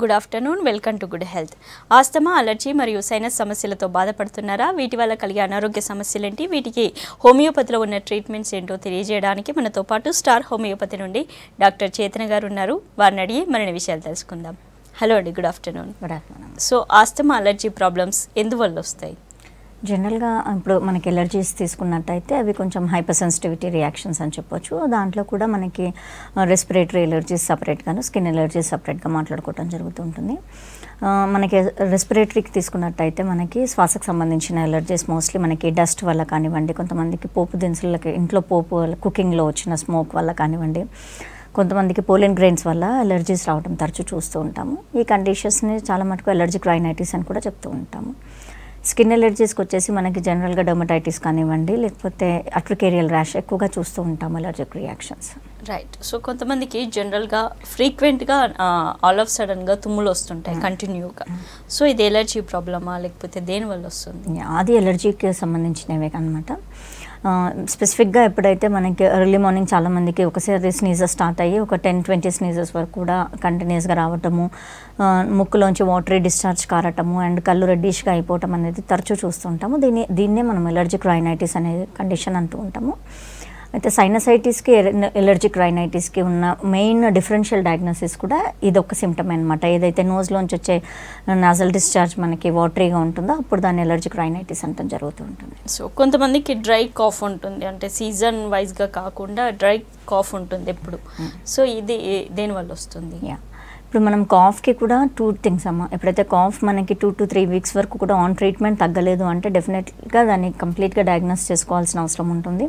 Good afternoon welcome to good health asthma allergy మరియు sinus సమస్యలతో బాధపడుతున్నారా వీటి వల్ల కలిగే అనారోగ్య సమస్యలేంటి వీటికి హోమియోపతిలో ఉన్న ట్రీట్మెంట్స్ ఏంటో తెలియజేయడానికి మనతో పాటు స్టార్ హోమియోపతి నుండి డాక్టర్ చేతన గారు ఉన్నారు వారిని అడిగి మరిన్ని విషయాలు తెలుసుకుందాం హలో అండి good afternoon good afternoon so asthma allergy problems ఎందువల్ల వస్తాయి జనరల్గా ఇప్పుడు మనకి ఎలర్జీస్ తీసుకున్నట్టయితే అవి కొంచెం హైపర్ సెన్సిటివిటీ రియాక్షన్స్ అని చెప్పొచ్చు దాంట్లో కూడా మనకి రెస్పిరేటరీ ఎలర్జీస్ సపరేట్గాను స్కిన్ ఎలర్జీస్ సపరేట్గా మాట్లాడుకోవడం జరుగుతుంటుంది ఆ, మనకి రెస్పిరేటరీకి తీసుకున్నట్టయితే మనకి శ్వాసకు సంబంధించిన ఎలర్జీస్ మోస్ట్లీ మనకి డస్ట్ వల్ల కానివ్వండి కొంతమందికి పోపు దినుసులకి ఇంట్లో పోపు కుకింగ్లో వచ్చిన స్మోక్ వల్ల కానివ్వండి కొంతమందికి పోలిన్ గ్రెయిన్స్ వల్ల ఎలర్జీస్ రావడం తరచూ చూస్తూ ఉంటాము ఈ కండిషన్స్ని చాలా మటుకు ఎలర్జిక్ రైనైటిస్ అని కూడా చెప్తూ ఉంటాము స్కిన్ ఎలర్జీస్కి వచ్చేసి మనకి జనరల్గా డర్మటైటిస్ కానివ్వండి లేకపోతే అట్రికేరియల్ ర్యాష్ ఎక్కువగా చూస్తూ ఉంటాం ఎలర్జిక్ రియాక్షన్స్ రైట్ సో కొంతమందికి జనరల్గా ఫ్రీక్వెంట్గా ఆల్ ఆఫ్ సడన్గా తుమ్ములు వస్తుంటాయి కంటిన్యూగా సో ఇది ఎలర్జీ ప్రాబ్లమా లేకపోతే దేని వల్ల వస్తుంది అది ఎలర్జీకి సంబంధించినవే అనమాట స్పెసిఫిక్గా ఎప్పుడైతే మనకి ఎర్లీ మార్నింగ్ చాలామందికి ఒకసారి స్నీజెస్ స్టార్ట్ అయ్యి ఒక టెన్ ట్వంటీ స్నీజెస్ వరకు కూడా కంటిన్యూస్గా రావటము ఆ, ముక్కులోంచి వాటరీ డిశ్చార్జ్ కారటము అండ్ కళ్ళు రెడ్డిష్గా అయిపోవటం అనేది తరచూ చూస్తుంటాము దీన్ని దీన్నే మనం ఎలర్జిక్ రైనైటిస్ అనే కండిషన్ అంటూ ఉంటాము అయితే సైనసైటిస్కి ఎలర్జిక్ రైనైటిస్కి ఉన్న మెయిన్ డిఫరెన్షియల్ డయాగ్నోసిస్ కూడా ఇది ఒక సిమ్టమ్ అనమాట ఏదైతే నోస్లోంచి వచ్చే నాజల్ డిశ్చార్జ్ మనకి వాటరీగా ఉంటుందో అప్పుడు దాన్ని ఎలర్జిక్ రైనైటిస్ అంటాం జరుగుతూ ఉంటుంది సో కొంతమందికి డ్రై కాఫ్ ఉంటుంది అంటే సీజన్ వైజ్గా కాకుండా డ్రై కాఫ్ ఉంటుంది ఎప్పుడు సో ఇది దేని వల్ల వస్తుంది యా ఇప్పుడు మనం కాఫ్కి కూడా టూ థింగ్స్ అమ్మ ఎప్పుడైతే కాఫ్ మనకి టూ టు త్రీ వీక్స్ వరకు కూడా ఆన్ ట్రీట్మెంట్ తగ్గలేదు అంటే డెఫినెట్గా దాన్ని కంప్లీట్గా డయాగ్నోస్ చేసుకోవాల్సిన అవసరం ఉంటుంది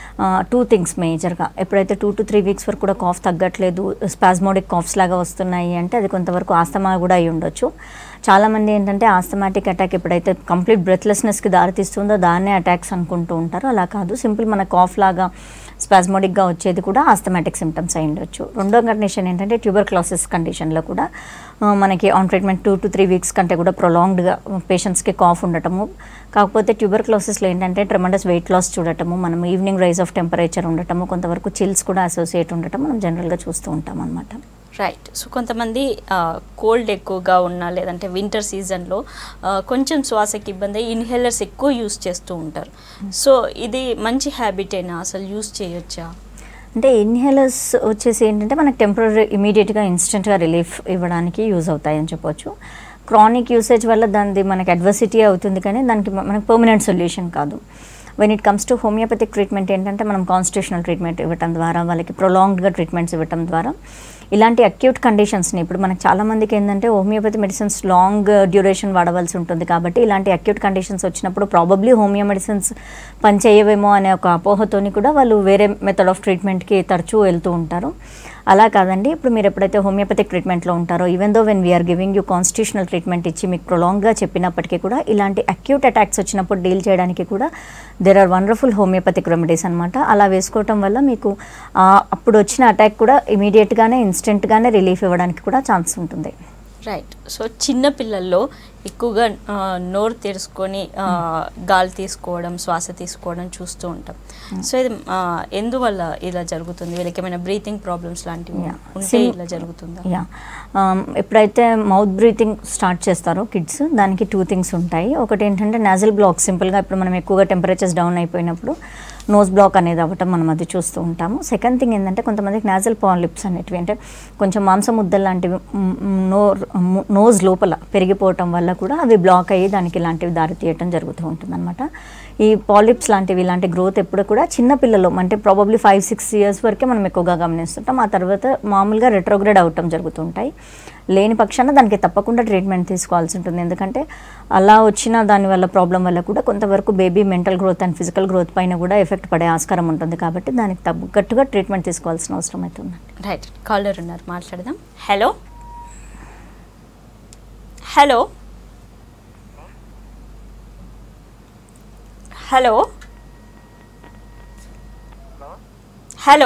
టూ థింగ్స్ మేజర్గా ఎప్పుడైతే టూ టు త్రీ వీక్స్ వరకు కూడా కాఫ్ తగ్గట్లేదు స్పాస్మోడిక్ కాఫ్స్ లాగా వస్తున్నాయి అంటే అది కొంతవరకు ఆస్తమా కూడా అయి ఉండొచ్చు చాలామంది ఏంటంటే ఆస్తమాటిక్ అటాక్ ఎప్పుడైతే కంప్లీట్ బ్రెత్లెస్నెస్కి దారితీస్తుందో దాన్నే అటాక్స్ అనుకుంటూ ఉంటారు అలా కాదు సింపుల్ మన కాఫ్ లాగా స్పాస్మోడిక్గా వచ్చేది కూడా ఆస్తమాటిక్ సిమ్టమ్స్ అయి ఉండొచ్చు రెండో కండిషన్ ఏంటంటే ట్యూబర్ క్లాసెస్ కండిషన్లో కూడా ఆ, మనకి on treatment two to three weeks కంటే కూడా ప్రొలాంగ్డ్గా పేషెంట్స్కి కాఫ్ ఉండటము కాకపోతే ట్యూబర్ క్లాసెస్లో ఏంటంటే ట్రెమండస్ వెయిట్ లాస్ చూడటము మనం ఈవినింగ్ రైజ్ ఆఫ్ టెంపరేచర్ ఉండటము కొంతవరకు చిల్స్ కూడా అసోసియేట్ ఉండటం మనం జనరల్గా చూస్తూ ఉంటాం అనమాట రైట్ సో కొంతమంది కోల్డ్ ఎక్కువగా ఉన్నా లేదంటే వింటర్ సీజన్లో కొంచెం శ్వాసకి ఇబ్బంది అయ్యి ఇన్హేలర్స్ ఎక్కువ యూస్ చేస్తూ ఉంటారు సో ఇది మంచి హ్యాబిటేనా అసలు యూస్ చేయొచ్చా అంటే ఇన్హేలర్స్ వచ్చేసి ఏంటంటే మనకు టెంపరీ ఇమీడియట్గా ఇన్స్టెంట్గా రిలీఫ్ ఇవ్వడానికి యూజ్ అవుతాయని చెప్పొచ్చు క్రానిక్ యూసేజ్ వల్ల దానిది మనకి అడ్వర్సిటీ అవుతుంది కానీ దానికి మ- మనకి పర్మనెంట్ సొల్యూషన్ కాదు when it comes to homeopathic treatment ఏంటంటే మనం కాన్స్టిట్యూషనల్ ట్రీట్మెంట్ ఇవ్వటం ద్వారా వాళ్ళకి ప్రొలాంగ్డ్గా ట్రీట్మెంట్స్ ఇవ్వటం ద్వారా ఇలాంటి అక్యూట్ కండిషన్స్ని ఇప్పుడు మనకు చాలామందికి ఏంటంటే హోమియోపతి మెడిసిన్స్ లాంగ్ డ్యూరేషన్ వాడవలసి ఉంటుంది కాబట్టి ఇలాంటి అక్యూట్ కండిషన్స్ వచ్చినప్పుడు ప్రాబబ్లీ హోమియో మెడిసిన్స్ పనిచేయవేమో అనే ఒక అపోహతోని కూడా వాళ్ళు వేరే మెథడ్ ఆఫ్ ట్రీట్మెంట్కి తరచూ వెళ్తూ ఉంటారు అలా కాదండి ఇప్పుడు మీరు ఎప్పుడైతే హోమియోపతిక్ ట్రీట్మెంట్లో ఉంటారో even though when we are giving you constitutional treatment ఇచ్చి మీకు ప్రొలాంగ్గా చెప్పినప్పటికీ కూడా ఇలాంటి అక్యూట్ అటాక్స్ వచ్చినప్పుడు డీల్ చేయడానికి కూడా there are wonderful homeopathic remedies అనమాట అలా వేసుకోవటం వల్ల మీకు ఆ, అప్పుడు వచ్చిన అటాక్ కూడా ఇమీడియట్గానే ఇన్స్టెంట్గానే రిలీఫ్ ఇవ్వడానికి కూడా ఛాన్స్ ఉంటుంది రైట్ సో చిన్న పిల్లల్లో ఎక్కువగా ఆ, నోరు తెరుచుకొని ఆ, గాలి తీసుకోవడం శ్వాస తీసుకోవడం చూస్తూ ఉంటాం సో ఇది ఆ, ఎందువల్ల ఇలా జరుగుతుంది వీళ్ళకి ఏమైనా బ్రీతింగ్ ప్రాబ్లమ్స్ లాంటివి Yeah. ఉంటే Sim- ఇలా జరుగుతుందా యా ఎప్పుడైతే మౌత్ బ్రీతింగ్ స్టార్ట్ చేస్తారో కిడ్స్ దానికి టూ థింగ్స్ ఉంటాయి ఒకటి ఏంటంటే నాజల్ బ్లాక్ సింపుల్గా ఇప్పుడు మనం ఎక్కువగా టెంపరేచర్స్ డౌన్ అయిపోయినప్పుడు నోస్ బ్లాక్ అనేది అవ్వటం మనం అది చూస్తూ ఉంటాము సెకండ్ థింగ్ ఏంటంటే కొంతమందికి నాజల్ పాలిప్స్ అనేటివి అంటే కొంచెం మాంసం ముద్దలు లాంటివి మ్, మ్, నోర్ మ్, నోస్ లోపల పెరిగిపోవటం వల్ల కూడా అవి బ్లాక్ అయ్యి దానికి ఇలాంటివి దారి తీయటం జరుగుతూ ఉంటుంది ఈ పాలిప్స్ లాంటివి ఇలాంటి గ్రోత్ ఎప్పుడు కూడా చిన్న పిల్లలు అంటే ప్రాబబ్లీ ఫైవ్ సిక్స్ ఇయర్స్ వరకే మనం ఎక్కువగా గమనిస్తుంటాం ఆ తర్వాత మామూలుగా రెట్రోగ్రేడ్ అవటం జరుగుతుంటాయి లేని పక్షాన దానికి తప్పకుండా ట్రీట్మెంట్ తీసుకోవాల్సి ఉంటుంది ఎందుకంటే అలా వచ్చిన దానివల్ల ప్రాబ్లం వల్ల కూడా కొంతవరకు baby mental growth and physical growth పైన కూడా ఎఫెక్ట్ పడే ఆస్కారం ఉంటుంది కాబట్టి దానికి తగ్గట్టుగా ట్రీట్మెంట్ తీసుకోవాల్సిన అవసరం అవుతుంది రైట్ కాలర్ ఉన్నారు మాట్లాడదాం hello hello hello hello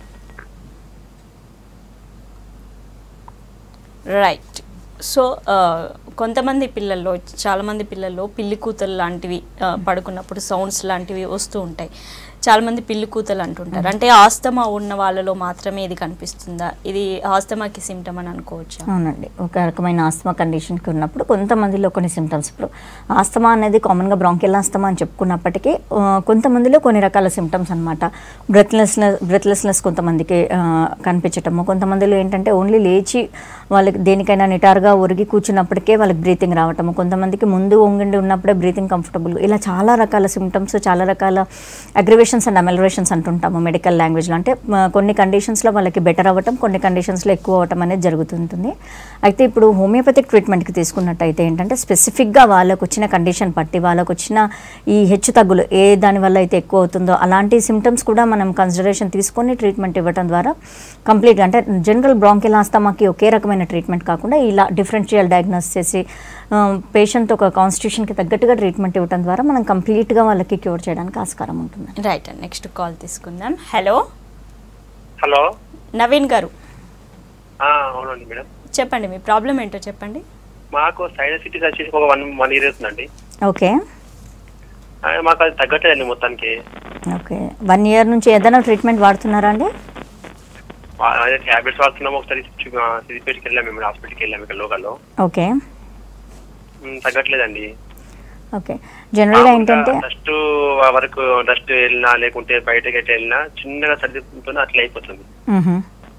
right so కొంతమంది పిల్లల్లో చాలామంది పిల్లల్లో పిల్లి కూతలు లాంటివి ఆ, పడుకున్నప్పుడు సౌండ్స్ లాంటివి వస్తూ ఉంటాయి చాలా మంది పిల్లి కూతలు అంటుంటారు అంటే ఆస్తమా ఉన్న వాళ్ళలో మాత్రమే ఇది కనిపిస్తుందా ఇది ఆస్తమాకి సిమ్టమ్ అని అనుకోవచ్చా అవునండి ఒక రకమైన ఆస్తమా కండిషన్కి ఉన్నప్పుడు కొంతమందిలో కొన్ని సిమ్టమ్స్ ఇప్పుడు ఆస్తమా అనేది కామన్గా బ్రాంకియల్ ఆస్తమా అని చెప్పుకున్నప్పటికీ ఆ, కొంతమందిలో కొన్ని రకాల సిమ్టమ్స్ అనమాట బ్రెత్లెస్నెస్ బ్రెత్లెస్నెస్ కొంతమందికి ఆ, కనిపించటము కొంతమందిలో ఏంటంటే ఓన్లీ లేచి వాళ్ళకి దేనికైనా నిటారుగా ఒరిగి కూర్చున్నప్పటికే వాళ్ళకి బ్రీతింగ్ రావటము కొంతమందికి ముందు వంగిండి ఉన్నప్పుడే బ్రీతింగ్ కంఫర్టబుల్ ఇలా చాలా రకాల సిమ్టమ్స్ చాలా రకాల అగ్రివేషన్స్ అండ్ అమెలరేషన్స్ అంటుంటాము మెడికల్ లాంగ్వేజ్లో అంటే ఆ, కొన్ని కండిషన్స్లో వాళ్ళకి బెటర్ అవ్వటం కొన్ని కండిషన్స్లో ఎక్కువ అవ్వటం అనేది జరుగుతుంటుంది అయితే ఇప్పుడు హోమియోపతిక్ ట్రీట్మెంట్కి తీసుకున్నట్టయితే ఏంటంటే స్పెసిఫిక్గా వాళ్ళకు వచ్చిన కండిషన్ బట్టి వాళ్ళకు వచ్చిన ఈ హెచ్చు తగ్గులు ఏ దానివల్ల అయితే ఎక్కువ అవుతుందో అలాంటి సిమ్టమ్స్ కూడా మనం కన్సిడరేషన్ తీసుకొని ట్రీట్మెంట్ ఇవ్వడం ద్వారా కంప్లీట్గా అంటే జనరల్ బ్రాంకిల్ ఆస్తమాకి ఒకే రకమైన ట్రీట్మెంట్ కాకుండా ఇలా డిఫరెన్షియల్ డయాగ్నోస్ చేసి పేషెంట్ ఒక కాన్స్టిట్యూషన్కి తగ్గట్టుగా ట్రీట్మెంట్ ఇవ్వడం ద్వారా మనం కంప్లీట్గా వాళ్ళకి క్యూర్ చేయడానికి ఆస్కారం ఉంటుంది రైట్ అండి నెక్స్ట్ కాల్ తీసుకుందాం హలో హలో నవీన్ గారు ఆ, అవునండి మేడం చెప్పండి మీ ప్రాబ్లం ఏంటో చెప్పండి మాకు సైనసిటీస్ వచ్చేసి ఒక వన్ వన్ ఇయర్ అవుతుందండి ఓకే ఆ, మాకు అది తగ్గట్లేదండి మొత్తానికి ఓకే వన్ ఇయర్ నుంచి ఏదైనా ట్రీట్మెంట్ వాడుతున్నారా అండి ఆ, అదే ట్యాబ్లెట్స్ వాడుతున్నాము ఒకసారి సిద్దిపేటకి వెళ్ళాము మేము హాస్పిటల్కి వెళ్ళాము ఇక్కడ లోకల్లో ఓకే ఉమ్, తగ్గట్లేదండి ఓకే జనరల్గా ఏంటంటే డస్ట్ వరకు డస్ట్ వెళ్ళినా లేకుంటే బయటకి ఎట్లా వెళ్ళినా చిన్నగా సర్దిపుతో అట్లా అయిపోతుంది మ్హూ.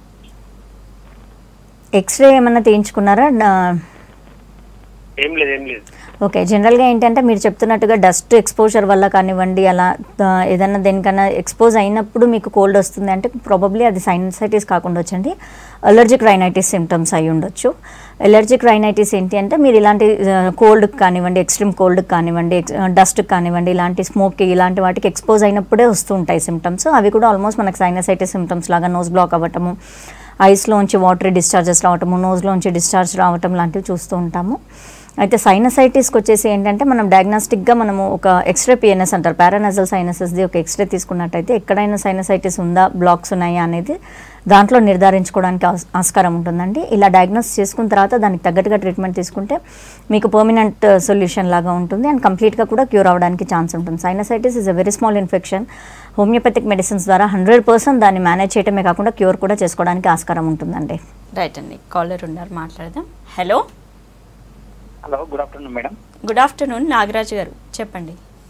ఎక్స్రే ఏమన్నా తీయించుకున్నారా డా- ఏం లేదు ఏం లేదు ఓకే జనరల్గా ఏంటంటే మీరు చెప్తున్నట్టుగా డస్ట్ ఎక్స్పోజర్ వల్ల కానివ్వండి అలా ఆ, ఏదైనా దేనికన్నా ఎక్స్పోజ్ అయినప్పుడు మీకు కోల్డ్ వస్తుంది అంటే ప్రాబబ్లీ అది సైనసైటిస్ కాకుండా వచ్చండి అలర్జిక్ రైనైటిస్ సిమ్టమ్స్ అయి ఉండొచ్చు ఎలర్జిక్ రైనైటిస్ ఏంటి అంటే మీరు ఇలాంటి కోల్డ్కి కానివ్వండి ఎక్స్ట్రీమ్ కోల్డ్కి కానివ్వండి డస్ట్కి కానివ్వండి ఇలాంటి స్మోక్కి ఇలాంటి వాటికి ఎక్స్పోజ్ అయినప్పుడే వస్తూ ఉంటాయి సిమ్టమ్స్ అవి కూడా ఆల్మోస్ట్ మనకు సైనసైటిస్ సిమ్టమ్స్ లాగా నోస్ బ్లాక్ అవ్వటము ఐస్లోంచి వాటర్ డిశ్చార్జెస్ రావటము నోస్లోంచి డిశ్చార్జ్ రావటం లాంటివి చూస్తూ ఉంటాము అయితే సైనసైటిస్కి వచ్చేసి ఏంటంటే మనం డయాగ్నాస్టిక్గా మనము ఒక ఎక్స్రే పిఎన్ఎస్ అంటారు పారానజల్ సైనసెస్ది ఒక ఎక్స్రే తీసుకున్నట్టయితే ఎక్కడైనా సైనసైటిస్ ఉందా బ్లాక్స్ ఉన్నాయా అనేది దాంట్లో నిర్ధారించుకోవడానికి ఆస్- ఆస్కారం ఉంటుందండి ఇలా డయాగ్నోస్ చేసుకున్న తర్వాత దానికి తగ్గట్టుగా ట్రీట్మెంట్ తీసుకుంటే మీకు పర్మనెంట్ సొల్యూషన్ లాగా ఉంటుంది అండ్ కంప్లీట్గా కూడా క్యూర్ అవ్వడానికి ఛాన్స్ ఉంటుంది sinusitis is a very small infection homeopathic medicines ద్వారా హండ్రెడ్ పర్సెంట్ దాన్ని మేనేజ్ చేయడమే కాకుండా క్యూర్ కూడా చేసుకోవడానికి ఆస్కారం ఉంటుందండి రైట్ అండి కాలర్ ఉన్నారు మాట్లాడదాం hello hello good afternoon madam good afternoon Nagaraju గారు చెప్పండి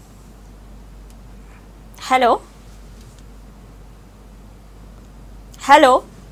hello hello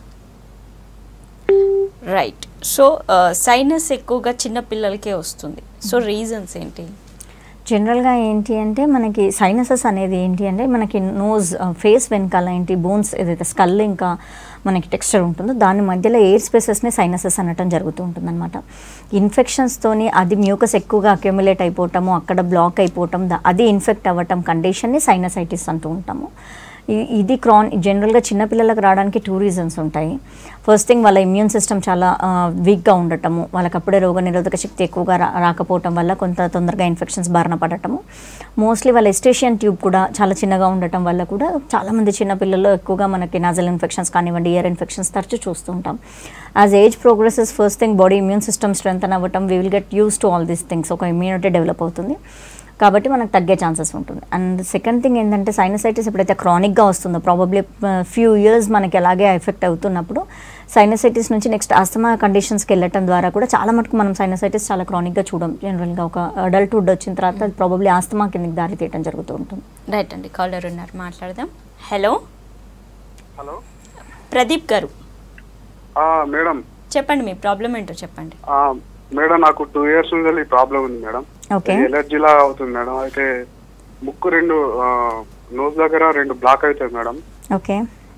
right so sinus ఎక్కువగా చిన్న పిల్లలకే వస్తుంది సో రీజన్స్ ఏంటి జనరల్గా ఏంటి అంటే మనకి సైనసెస్ అనేది ఏంటి అంటే మనకి నోజ్ ఫేస్ వెనకాల ఏంటి బోన్స్ ఏదైతే స్కల్ ఇంకా మనకి టెక్స్చర్ ఉంటుందో దాని మధ్యలో ఎయిర్ స్పేసెస్ని సైనసెస్ అనటం జరుగుతూ ఉంటుందన్నమాట ఇన్ఫెక్షన్స్తోని అది మ్యూకస్ ఎక్కువగా అక్యుములేట్ అయిపోవటము అక్కడ బ్లాక్ అయిపోవటం దా- అది ఇన్ఫెక్ట్ అవ్వటం కండిషన్ని సైనసైటిస్ అంటూ ఉంటాము ఇ- ఇది క్రాన్ జనరల్గా చిన్నపిల్లలకు రావడానికి టూ రీజన్స్ ఉంటాయి ఫస్ట్ థింగ్ వాళ్ళ ఇమ్యూన్ సిస్టమ్ చాలా వీక్గా ఉండటము వాళ్ళకి అప్పుడే రోగ నిరోధక శక్తి ఎక్కువగా రా రాకపోవటం వల్ల కొంత తొందరగా ఇన్ఫెక్షన్స్ బారిన పడటము మోస్ట్లీ వాళ్ళ ఎస్టేషియన్ ట్యూబ్ కూడా చాలా చిన్నగా ఉండటం వల్ల కూడా చాలామంది చిన్నపిల్లల్లో ఎక్కువగా మనకి నాజల్ ఇన్ఫెక్షన్స్ కానివ్వండి ఇయర్ ఇన్ఫెక్షన్స్ తరచూ చూస్తూ ఉంటాం as age progresses first thing body immune system strength అవ్వటం we will get used to all these things ఒక ఇమ్యూనిటీ డెవలప్ అవుతుంది కాబట్టి మనకు తగ్గే ఛాన్సెస్ ఉంటుంది అండ్ సెకండ్ థింగ్ ఏంటంటే సైనసైటిస్ ఎప్పుడైతే క్రానిక్గా వస్తుందో ప్రాబబ్లీ ఫ్యూ ఇయర్స్ మనకి అలాగే ఎఫెక్ట్ అవుతున్నప్పుడు సైనసైటిస్ నుంచి నెక్స్ట్ ఆస్తమా కండిషన్స్కి వెళ్ళటం ద్వారా కూడా చాలా మటుకు మనం సైనసైటిస్ చాలా క్రానిక్గా చూడం జనరల్గా ఒక అడల్ట్హుడ్ వచ్చిన తర్వాత అది ప్రాబబ్లీ ఆస్తమా కిందకి దారి తీయడం జరుగుతూ ఉంటుంది రైట్ అండి కాలర్ ఉన్నారు మాట్లాడదాం హలో హలో ప్రదీప్ గారు ఆ, మేడం చెప్పండి మీ ప్రాబ్లం ఏంటో చెప్పండి ఆ, మేడం నాకు టూ ఇయర్స్ నుంచి ఈ ప్రాబ్లం ఉంది మేడం ఓకే ఎలర్జీ లా అవుతుంది మేడం అయితే ముక్కు రెండు నోస్ దగ్గర రెండు బ్లాక్ అవుతుంది మేడం ఓకే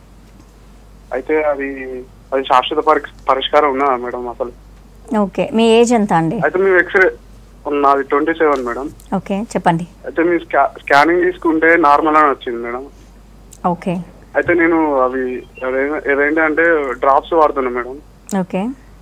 అయితే అది అది శాశ్వత పరి- పరిష్కారం ఉందా మేడం అసలు ఓకే మీ ఏజ్ ఎంత అండి అయితే మేము ఎక్స్రే నాది ట్వంటీ సెవెన్ మేడం ఓకే చెప్పండి అయితే మీ స్కా స్కానింగ్ తీసుకుంటే నార్మల్ అని వచ్చింది మేడం ఓకే అయితే నేను అవి అదే- ఏదేంటి అంటే డ్రాప్స్ వాడుతున్నా మేడం ఓకే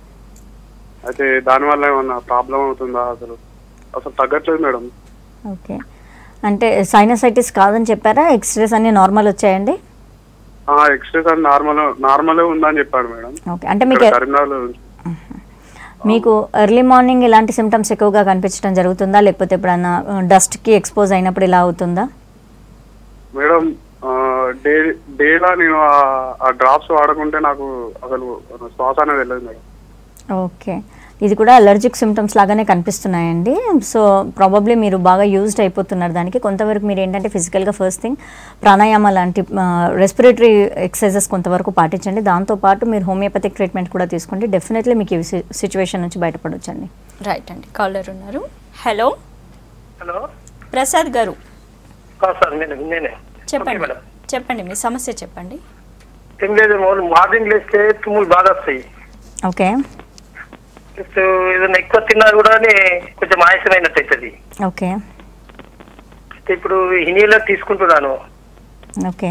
అయితే దానివల్ల ఏమన్నా ప్రాబ్లం అవుతుందా అసలు అసలు తగ్గట్లేదు మేడం ఓకే అంటే సైనసైటిస్ కాదని చెప్పారా ఎక్స్రేస్ అన్నీ నార్మల్ వచ్చాయండి ఆ ఎక్స్రేస్ అని నార్మల్ నార్మల్ ఉందని చెప్పాడు మేడం ఓకే అంటే మీకు ఇక్కడ కరీంనగర్లో నుంచి. మీకు ఎర్లీ మార్నింగ్ ఇలాంటి సిమ్టమ్స్ ఎక్కువగా కనిపించడం జరుగుతుందా లేకపోతే ఎప్పుడైనా డస్ట్కి ఎక్స్పోజ్ అయినప్పుడు ఇలా అవుతుందా మేడం ఆ, డే డేలా నేను ఆ- ఆ డ్రాప్స్ వాడకుంటే నాకు అసలు శ్వాస అనేది వెళ్ళదు మేడం ఓకే ఇది కూడా అలర్జిక్ సిమ్టమ్స్ లాగానే కనిపిస్తున్నాయండి సో ప్రాబబ్లీ మీరు బాగా యూజ్డ్ అయిపోతున్నారు దానికి కొంతవరకు మీరు ఏంటంటే ఫిజికల్గా ఫస్ట్ థింగ్ ప్రాణాయామ లాంటి రెస్పిరేటరీ ఎక్సర్సైజెస్ కొంతవరకు పాటించండి దాంతోపాటు మీరు హోమియోపతిక్ ట్రీట్మెంట్ కూడా తీసుకోండి డెఫినెట్లీ మీకు ఈ సిచ్యువేషన్ నుంచి బయటపడవచ్చండి రైట్ అండి కాలర్ ఉన్నారు హలో హలో ప్రసాద్ గారు సార్ నేను నేనే చెప్పండి ఓకే మేడం చెప్పండి మీ సమస్య చెప్పండి ఏం లేదు మార్నింగ్ లేస్తే తుమ్ములు బాగా వస్తాయి ఓకే సో ఏదైనా ఎక్కువ తిన్నా కూడా కొంచెం ఆయాసమైనట్టు అవుతుంది ఓకే ఇప్పుడు హినీలో తీసుకుంటున్నాను okay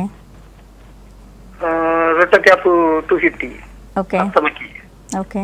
Rotacap two fifty okay అస్తమకి ఓకే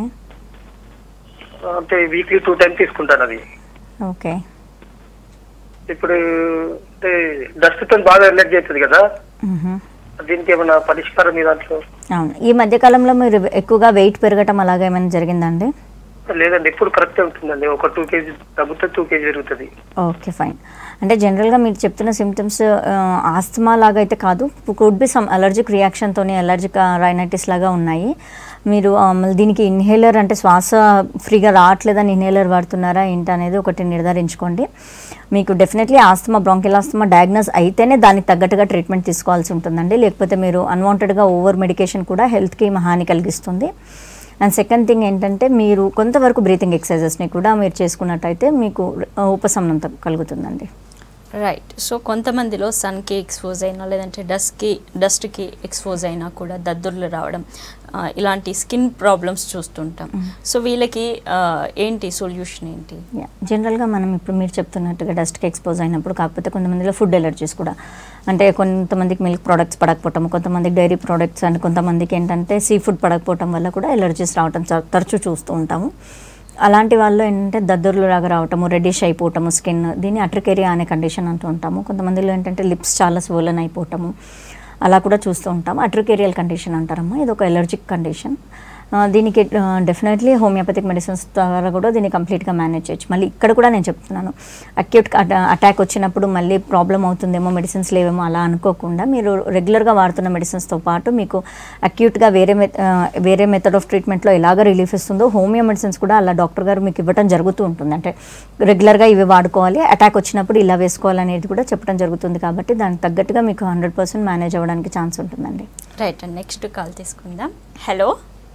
అంటే వీక్లీ టూ టైం తీసుకుంటాను అది ఓకే ఇప్పుడు అంటే డస్ట్ తో బాగా ఎలర్జీ అవుతుంది కదా మ్హూ. దీనికి ఏమైనా పరిష్కారం మీ దాంట్లో అవును ఈ మధ్యకాలంలో మీరు ఎక్కువగా వెయిట్ పెరగటం అలాగా ఏమైనా జరిగిందండి లేదండి ఎప్పుడు కరెక్ట్ ఉంటుందండి ఒక టూ కేజీ తగ్గితే టూ కేజీ పెరుగుతుంది ఓకే ఫైన్ అంటే జనరల్గా మీరు చెప్తున్న సిమ్టమ్స్ ఆస్తమా లాగా అయితే కాదు కుడ్ బి సమ్ అలర్జిక్ రియాక్షన్తోనే అలర్జిక్ రైనైటిస్ లాగా ఉన్నాయి మీరు ఆ, మళ్ళీ దీనికి ఇన్హేలర్ అంటే శ్వాస ఫ్రీగా రావట్లేదని ఇన్హేలర్ వాడుతున్నారా ఏంటి అనేది ఒకటి నిర్ధారించుకోండి మీకు definitely asthma bronchial asthma diagnose అయితేనే దానికి తగ్గట్టుగా ట్రీట్మెంట్ తీసుకోవాల్సి ఉంటుందండి లేకపోతే మీరు అన్వాంటెడ్గా ఓవర్ మెడికేషన్ కూడా హెల్త్కి హాని కలిగిస్తుంది అండ్ సెకండ్ థింగ్ ఏంటంటే మీరు కొంతవరకు బ్రీతింగ్ ఎక్సర్సైజెస్ని కూడా మీరు చేసుకున్నట్టయితే మీకు ఆ, ఉపశమనం త- కలుగుతుందండి రైట్ సో కొంతమందిలో సన్కి ఎక్స్పోజ్ అయినా లేదంటే డస్ట్కి డస్ట్కి ఎక్స్పోజ్ అయినా కూడా దద్దుర్లు రావడం ఆ, ఇలాంటి స్కిన్ ప్రాబ్లమ్స్ చూస్తుంటాం సో వీళ్ళకి ఆ, ఏంటి సొల్యూషన్ ఏంటి యా జనరల్గా మనం ఇప్పుడు మీరు చెప్తున్నట్టుగా డస్ట్కి ఎక్స్పోజ్ అయినప్పుడు కాకపోతే కొంతమందిలో ఫుడ్ ఎలర్జీస్ కూడా అంటే కొంతమందికి మిల్క్ ప్రోడక్ట్స్ పడకపోవటం కొంతమందికి డైరీ ప్రోడక్ట్స్ అండ్ కొంతమందికి ఏంటంటే సీ ఫుడ్ పడకపోవటం వల్ల కూడా ఎలర్జీస్ రావటం చ- తరచూ చూస్తూ ఉంటాము అలాంటి వాళ్ళు ఏంటంటే దద్దుర్లు లాగా రావటము రెడ్డిష్ అయిపోవటము స్కిన్ దీన్ని అట్రికేరియా అనే కండిషన్ అంటూ ఉంటాము కొంతమందిలో ఏంటంటే లిప్స్ చాలా స్వోలన్ అయిపోవటము అలా కూడా చూస్తూ ఉంటాం అట్రికేరియల్ కండిషన్ అంటారమ్మా ఇది ఒక ఎలర్జిక్ కండిషన్ ఆ, దీనికి డెఫినెట్లీ హోమియోపతిక్ మెడిసిన్స్ ద్వారా కూడా దీన్ని కంప్లీట్గా మేనేజ్ చేయొచ్చు మళ్ళీ ఇక్కడ కూడా నేను చెప్తున్నాను అక్యూట్ అటాక్ వచ్చినప్పుడు మళ్ళీ ప్రాబ్లం అవుతుందేమో మెడిసిన్స్ లేవేమో అలా అనుకోకుండా మీరు రెగ్యులర్గా వాడుతున్న మెడిసిన్స్తో పాటు మీకు అక్యూట్గా వేరే మె ఆ, వేరే మెథడ్ ఆఫ్ ట్రీట్మెంట్లో ఎలాగ రిలీఫ్ ఇస్తుందో హోమియో మెడిసిన్స్ కూడా అలా డాక్టర్ గారు మీకు ఇవ్వడం జరుగుతూ ఉంటుంది అంటే రెగ్యులర్గా ఇవి వాడుకోవాలి అటాక్ వచ్చినప్పుడు ఇలా వేసుకోవాలి అనేది కూడా చెప్పడం జరుగుతుంది కాబట్టి దానికి తగ్గట్టుగా మీకు హండ్రెడ్ పర్సెంట్ మేనేజ్ అవ్వడానికి ఛాన్స్ ఉంటుందండి రైట్ అండ్ నెక్స్ట్ కాల్ తీసుకుందాం hello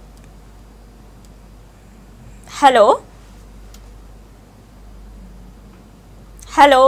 hello hello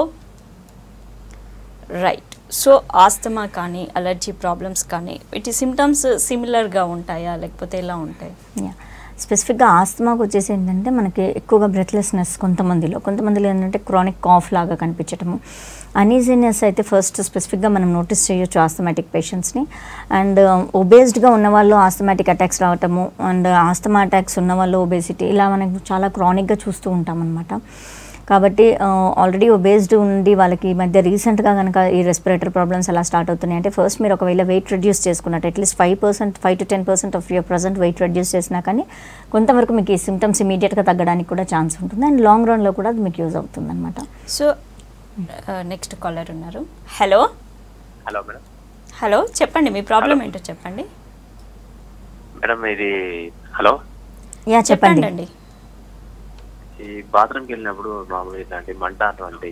right so asthma కానీ అలర్జీ ప్రాబ్లమ్స్ కానీ వీటి సిమ్టమ్స్ సిమిలర్గా ఉంటాయా లేకపోతే ఎలా ఉంటాయి యా స్పెసిఫిక్గా ఆస్తమాకు వచ్చేసి ఏంటంటే మనకి ఎక్కువగా బ్రెత్లెస్నెస్ కొంతమందిలో కొంతమందిలో ఏంటంటే క్రానిక్ కాఫ్ లాగా కనిపించటము అనీజీనెస్ అయితే ఫస్ట్ స్పెసిఫిక్గా మనం నోటీస్ చేయొచ్చు ఆస్తమాటిక్ పేషెంట్స్ని అండ్ ఒబేస్డ్గా ఉన్న వాళ్ళు ఆస్తమాటిక్ అటాక్స్ రావటము అండ్ ఆస్తమా అటాక్స్ ఉన్న వాళ్ళు ఒబేసిటీ ఇలా మనకు చాలా క్రానిక్గా చూస్తూ ఉంటాం అనమాట కాబట్టి ఆల్రెడీ ఒబేస్డ్ ఉండి వాళ్ళకి ఈ మధ్య రీసెంట్గా కనుక ఈ రెస్పిరేటరీ ప్రాబ్లమ్స్ ఎలా స్టార్ట్ అవుతున్నాయి అంటే ఫస్ట్ మీరు ఒకవేళ వెయిట్ రెడ్యూస్ చేసుకున్నట్టు atleast five percent five to ten percent of your present weight reduce చేసినా కానీ కొంతవరకు మీకు ఈ సిమ్టమ్స్ ఇమీడియట్గా తగ్గడానికి కూడా ఛాన్స్ ఉంటుంది అండ్ లాంగ్ రన్లో కూడా అది మీకు యూజ్ అవుతుంది అనమాట సో నెక్స్ట్ కాలర్ ఉన్నారు హలో హలో మేడం హలో చెప్పండి మీ ప్రాబ్లం ఏంటో చెప్పండి మేడం ఇది హలో యా చెప్పండి అండి ఈ బాత్రూమ్కి వెళ్ళినప్పుడు మామూలుగా ఇట్లాంటి మంట అటువంటి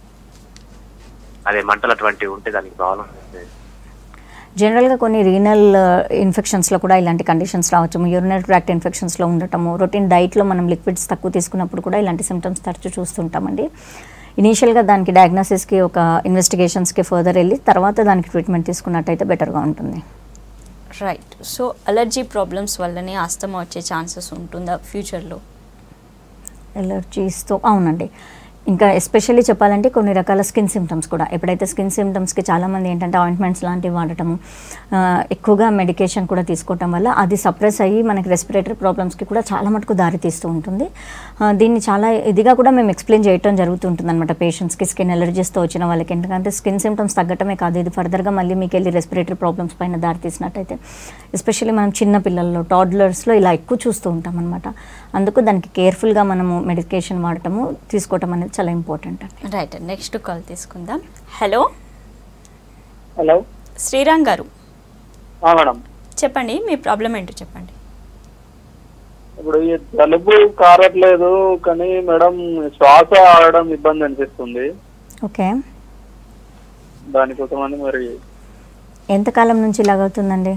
అదే మంటలు అటువంటివి ఉంటే దానికి ప్రాబ్లం జనరల్గా కొన్ని రీనల్ ఇన్ఫెక్షన్స్లో కూడా ఇలాంటి కండిషన్స్ రావచ్చు యూరినరీ ట్రాక్ట్ ఇన్ఫెక్షన్స్లో ఉండటము రొటీన్ డైట్లో మనం లిక్విడ్స్ తక్కువ తీసుకున్నప్పుడు కూడా ఇలాంటి సిమ్టమ్స్ తరచూ చూస్తుంటామండి ఇనీషియల్గా దానికి డయాగ్నోసిస్కి ఒక ఇన్వెస్టిగేషన్స్కి ఫర్దర్ వెళ్ళి తర్వాత దానికి ట్రీట్మెంట్ తీసుకున్నట్టయితే బెటర్గా ఉంటుంది రైట్ సో అలర్జీ ప్రాబ్లమ్స్ వల్లనే ఆస్తమా వచ్చే ఛాన్సెస్ ఉంటుందా ఫ్యూచర్లో ఎలర్జీస్తో అవునండి ఇంకా ఎస్పెషల్లీ చెప్పాలంటే కొన్ని రకాల స్కిన్ సిమ్టమ్స్ కూడా ఎప్పుడైతే స్కిన్ సిమ్టమ్స్కి చాలామంది ఏంటంటే ఆయింట్మెంట్స్ లాంటివి వాడటము ఆ, ఎక్కువగా మెడికేషన్ కూడా తీసుకోవటం వల్ల అది సప్రెస్ అయ్యి మనకి రెస్పిరేటరీ ప్రాబ్లమ్స్కి కూడా చాలా మటుకు దారి తీస్తూ ఉంటుంది ఆ, దీన్ని చాలా ఇదిగా కూడా మేము ఎక్స్ప్లెయిన్ చేయడం జరుగుతుంటుంది అనమాట పేషెంట్స్కి స్కిన్ ఎలర్జీస్తో వచ్చిన వాళ్ళకి ఎందుకంటే స్కిన్ సిమ్టమ్స్ తగ్గటమే కాదు ఇది ఫర్దర్గా మళ్ళీ మీకు వెళ్ళి రెస్పిరేటరీ ప్రాబ్లమ్స్ పైన దారి తీసినట్టయితే ఎస్పెషల్లీ మనం చిన్న పిల్లల్లో టాడ్లర్స్లో ఇలా ఎక్కువ చూస్తూ ఉంటాం అనమాట అందుకు దానికి కేర్ఫుల్గా మనము మెడికేషన్ వాడటము తీసుకోవటం అనేది చాలా ఇంపార్టెంట్ అండి రైట్ నెక్స్ట్ కాల్ తీసుకుందాం హలో హలో శ్రీరామ్ గారు ఆ, మేడం చెప్పండి మీ ప్రాబ్లం ఏంటో చెప్పండి ఇప్పుడు ఈ జలుబు కారట్లేదు కానీ మేడం శ్వాస ఆడడం ఇబ్బంది అనిపిస్తుంది ఓకే దానికోసం అని మరి ఎంతకాలం నుంచి ఇలాగవుతుందండి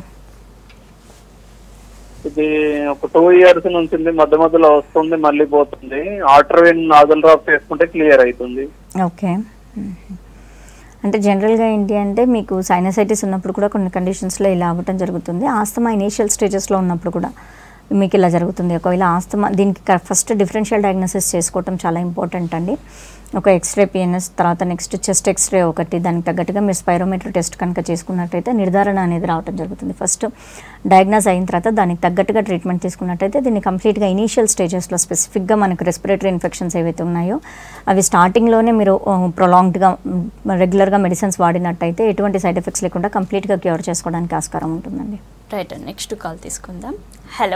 ఇది ఒక టూ ఇయర్స్ నుంచి ఉంది, మధ్య మధ్యలో వస్తుంది మళ్ళీ పోతుంది ఆర్టర్విన్ నాజల్ డ్రాప్స్ వేసుకుంటే క్లియర్ అవుతుంది ఓకే మ్మ్. అంటే జనరల్గా ఏంటి అంటే మీకు సైనసైటిస్ ఉన్నప్పుడు కూడా కొన్ని కండిషన్స్లో ఇలా అవ్వటం జరుగుతుంది ఆస్తమా ఇనీషియల్ స్టేజెస్లో ఉన్నప్పుడు కూడా మీకు ఇలా జరుగుతుంది ఒకవేళ ఆస్తమా దీనికి ఫస్ట్ డిఫరెన్షియల్ డయాగ్నోసిస్ చేసుకోవటం చాలా ఇంపార్టెంట్ అండి ఒక ఎక్స్రే పిఎన్ఎస్ తర్వాత నెక్స్ట్ చెస్ట్ ఎక్స్రే ఒకటి దానికి తగ్గట్టుగా మీరు స్పైరోమీటర్ టెస్ట్ కనుక చేసుకున్నట్టయితే నిర్ధారణ అనేది రావడం జరుగుతుంది ఫస్ట్ డయాగ్నోస్ అయిన తర్వాత దానికి తగ్గట్టుగా ట్రీట్మెంట్ తీసుకున్నట్టయితే దీన్ని కంప్లీట్గా ఇనీషియల్ స్టేజెస్లో స్పెసిఫిక్గా మనకు రెస్పిరేటరీ ఇన్ఫెక్షన్స్ ఏవైతే ఉన్నాయో అవి స్టార్టింగ్లోనే మీరు ప్రొలాంగ్డ్గా రెగ్యులర్గా మెడిసిన్స్ వాడినట్టయితే ఎటువంటి సైడ్ ఎఫెక్ట్స్ లేకుండా కంప్లీట్గా క్యూర్ చేసుకోవడానికి ఆస్కారం ఉంటుందండి రైట్ అండి నెక్స్ట్ కాల్ తీసుకుందాం హలో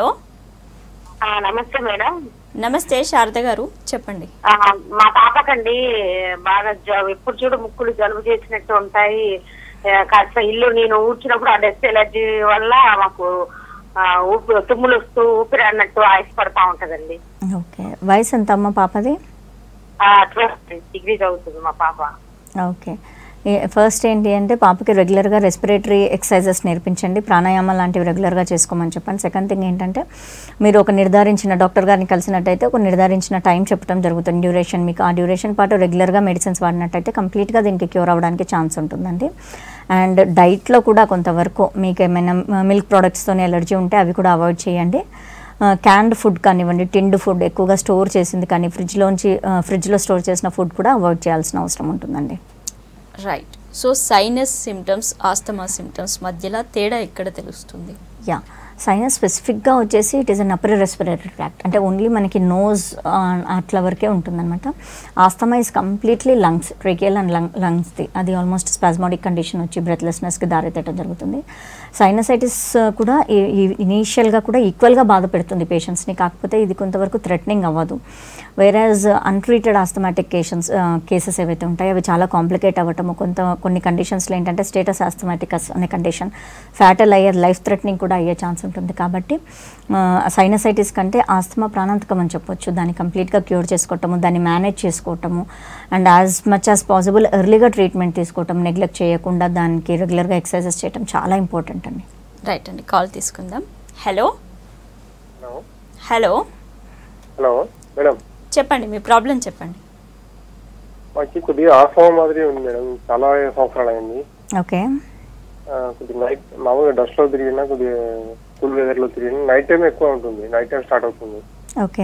ఆ, నమస్తే మేడం నమస్తే శారద గారు చెప్పండి ఆ, మా పాపకండి బాగా జ- ఎప్పుడు చూడు ముక్కులు జలుబు చేసినట్టు ఉంటాయి ఆ, కాస్త ఇల్లు నేను ఊడ్చినప్పుడు ఆ డస్ట్ ఎలర్జీ వల్ల మాకు ఆ, ఊపి తుమ్ములు వస్తూ ఊపిరి అన్నట్టు ఆయాసపడతా ఉంటదండి ఓకే వయసు ఎంత అమ్మ పాపది ట్వెల్వ్ డిగ్రీ చదువుతుంది మా పాప ఓకే ఫస్ట్ ఏంటి అంటే పాపకి రెగ్యులర్గా రెస్పిరేటరీ ఎక్సర్సైజెస్ నేర్పించండి ప్రాణాయామం లాంటివి రెగ్యులర్గా చేసుకోమని చెప్పండి సెకండ్ థింగ్ ఏంటంటే మీరు ఒక నిర్ధారించిన డాక్టర్ గారిని కలిసినట్టయితే ఒక నిర్ధారించిన టైం చెప్పడం జరుగుతుంది డ్యూరేషన్ మీకు ఆ డ్యూరేషన్ పాటు రెగ్యులర్గా మెడిసిన్స్ వాడినట్టయితే కంప్లీట్గా దీనికి క్యూర్ అవ్వడానికి ఛాన్స్ ఉంటుందండి అండ్ డైట్లో కూడా కొంతవరకు మీకు ఏమైనా మిల్క్ ప్రోడక్ట్స్తోనే ఎలర్జీ ఉంటే అవి కూడా అవాయిడ్ చేయండి క్యాండ్ ఫుడ్ కానివ్వండి టిండ్ ఫుడ్ ఎక్కువగా స్టోర్ చేసింది కానీ ఫ్రిడ్జ్లోంచి ఫ్రిడ్జ్లో స్టోర్ చేసిన ఫుడ్ కూడా అవాయిడ్ చేయాల్సిన అవసరం ఉంటుందండి right so sinus symptoms asthma symptoms మధ్యలో తేడా ఎక్కడ తెలుస్తుంది యా సైనస్ స్పెసిఫిక్గా వచ్చేసి it is an upper respiratory tract అంటే ఓన్లీ మనకి నోజ్ అట్లా వరకే ఉంటుందన్నమాట asthma is completely lungs tracheal and lung లంగ్స్ది అది ఆల్మోస్ట్ స్పాస్మాటిక్ కండిషన్ వచ్చి బ్రెత్లెస్నెస్కి దారితీయటం జరుగుతుంది సైనసైటిస్ కూడా ఇనీషియల్గా కూడా ఈక్వల్గా బాధ పెడుతుంది పేషెంట్స్ని కాకపోతే ఇది కొంతవరకు థ్రెటనింగ్ అవ్వదు వేరాజ్ అన్ట్రీటెడ్ ఆస్థమాటిక్ కేషన్స్ కేసెస్ ఏవైతే ఉంటాయో అవి చాలా కాంప్లికేట్ అవ్వటము కొంత కొన్ని కండిషన్స్లో ఏంటంటే స్టేటస్ ఆస్థమాటికస్ అనే కండిషన్ ఫ్యాటల్ అయ్యే లైఫ్ థ్రెటనింగ్ కూడా అయ్యే ఛాన్స్ ఉంటుంది కాబట్టి సైనసైటిస్ కంటే ఆస్తమా ప్రాణాంతకం అని చెప్పొచ్చు దాన్ని కంప్లీట్గా క్యూర్ చేసుకోవటము దాన్ని మేనేజ్ చేసుకోవటము and as much as possible ఎర్లీగా ట్రీట్మెంట్ తీసుకోవటం నెగ్లెక్ట్ చేయకుండా దానికి రెగ్యులర్గా ఎక్సర్సైజెస్ చేయడం చాలా ఇంపార్టెంట్ అండి రైట్ అండి కాల్ తీసుకుందాం hello hello hello hello madam చెప్పండి మీ ప్రాబ్లం చెప్పండి మాకు కొద్దిగా ఆస్తమా మాదిరి ఉంది మేడం చాలా సంవత్సరాలు అయింది ఓకే ఆ, కొద్దిగా నైట్ మామూలుగా డస్ట్ లో తిరిగినా కొద్దిగా కూల్ వెదర్ లో తిరిగినా నైట్ టైం ఎక్కువ ఉంటుంది నైట్ టైం స్టార్ట్ అవుతుంది ఓకే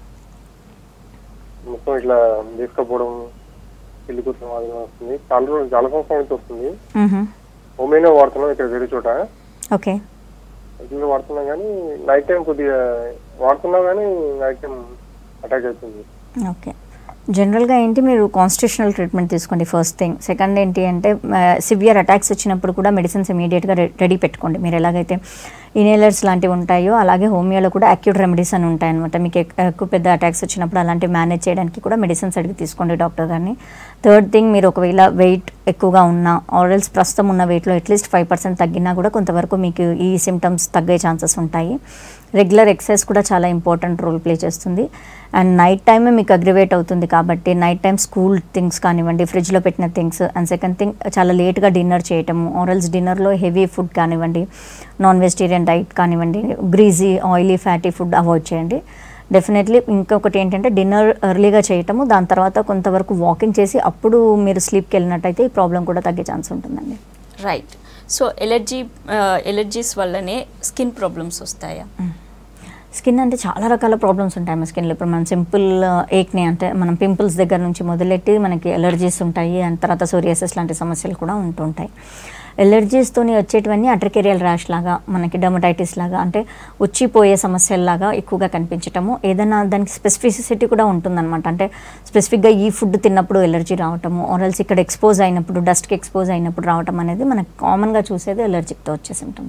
మొత్తం ఇట్లా తీసుకపోవడం ఇల్లు కూర్చొని మాదిరి వస్తుంది చాలా రోజులు చాలా సంవత్సరాల నుంచి వస్తుంది హోమేనో వాడుతున్నాం ఇక్కడ వేరే చోట ఓకే ఇల్లు వాడుతున్నాం కానీ నైట్ టైం కొద్దిగా వాడుతున్నాం కానీ నైట్ టైం అటాక్ అవుతుంది ఓకే జనరల్గా ఏంటి మీరు కాన్స్టిట్యూషనల్ ట్రీట్మెంట్ తీసుకోండి ఫస్ట్ థింగ్ సెకండ్ ఏంటి అంటే సివియర్ అటాక్స్ వచ్చినప్పుడు కూడా మెడిసిన్స్ ఇమీడియట్గా రెడీ పెట్టుకోండి మీరు ఎలాగైతే ఇనేలర్స్ లాంటివి ఉంటాయో అలాగే హోమియోలో కూడా అక్యూట్ రెమెడీస్ అని ఉంటాయి అనమాట మీకు ఎక్- ఎక్కువ పెద్ద అటాక్స్ వచ్చినప్పుడు అలాంటివి మేనేజ్ చేయడానికి కూడా మెడిసిన్స్ అడిగి తీసుకోండి డాక్టర్ గారిని థర్డ్ థింగ్ మీరు ఒకవేళ వెయిట్ ఎక్కువగా ఉన్నా ఆరల్స్ ప్రస్తుతం ఉన్న వెయిట్లో అట్లీస్ట్ ఫైవ్ పర్సెంట్ తగ్గినా కూడా కొంతవరకు మీకు ఈ సిమ్టమ్స్ తగ్గే ఛాన్సెస్ ఉంటాయి రెగ్యులర్ ఎక్సర్సైజ్ కూడా చాలా ఇంపార్టెంట్ రోల్ ప్లే చేస్తుంది అండ్ నైట్ టైమే మీకు అగ్రివేట్ అవుతుంది కాబట్టి నైట్ టైం స్కూల్ థింగ్స్ కానివ్వండి ఫ్రిడ్జ్లో పెట్టిన థింగ్స్ అండ్ సెకండ్ థింగ్ చాలా లేట్గా డిన్నర్ చేయటము ఆరల్స్ డిన్నర్లో హెవీ ఫుడ్ కానివ్వండి నాన్ వెజిటేరియన్ డైట్ కానివ్వండి greasy oily fatty food avoid చేయండి డెఫినెట్లీ ఇంకొకటి ఏంటంటే డిన్నర్ ఎర్లీగా చేయటము దాని తర్వాత కొంతవరకు వాకింగ్ చేసి అప్పుడు మీరు స్లీప్కి వెళ్ళినట్టయితే ఈ ప్రాబ్లం కూడా తగ్గే ఛాన్స్ ఉంటుందండి రైట్ సో ఎలర్జీ ఎలర్జీస్ వల్లనే స్కిన్ ప్రాబ్లమ్స్ వస్తాయా స్కిన్ అంటే చాలా రకాల ప్రాబ్లమ్స్ ఉంటాయి మన స్కిన్లో ఇప్పుడు మనం సింపుల్ ఏక్ని అంటే మనం పింపుల్స్ దగ్గర నుంచి మొదలెట్టి మనకి ఎలర్జీస్ ఉంటాయి అండ్ తర్వాత సోరియాసిస్ లాంటి సమస్యలు కూడా ఉంటుంటాయి ఎలర్జీస్తోని వచ్చేటివన్నీ అట్రికేరియల్ ర్యాష్ లాగా మనకి డెమటైటిస్ లాగా అంటే వచ్చిపోయే సమస్యల్లాగా ఎక్కువగా కనిపించటము ఏదైనా దానికి స్పెసిఫిసిటీ కూడా ఉంటుందన్నమాట అంటే స్పెసిఫిక్గా ఈ ఫుడ్ తిన్నప్పుడు ఎలర్జీ రావటము ఆరల్స్ ఇక్కడ ఎక్స్పోజ్ అయినప్పుడు డస్ట్కి ఎక్స్పోజ్ అయినప్పుడు రావటం అనేది మనకు కామన్గా చూసేది ఎలర్జిక్తో వచ్చే సిమ్టమ్స్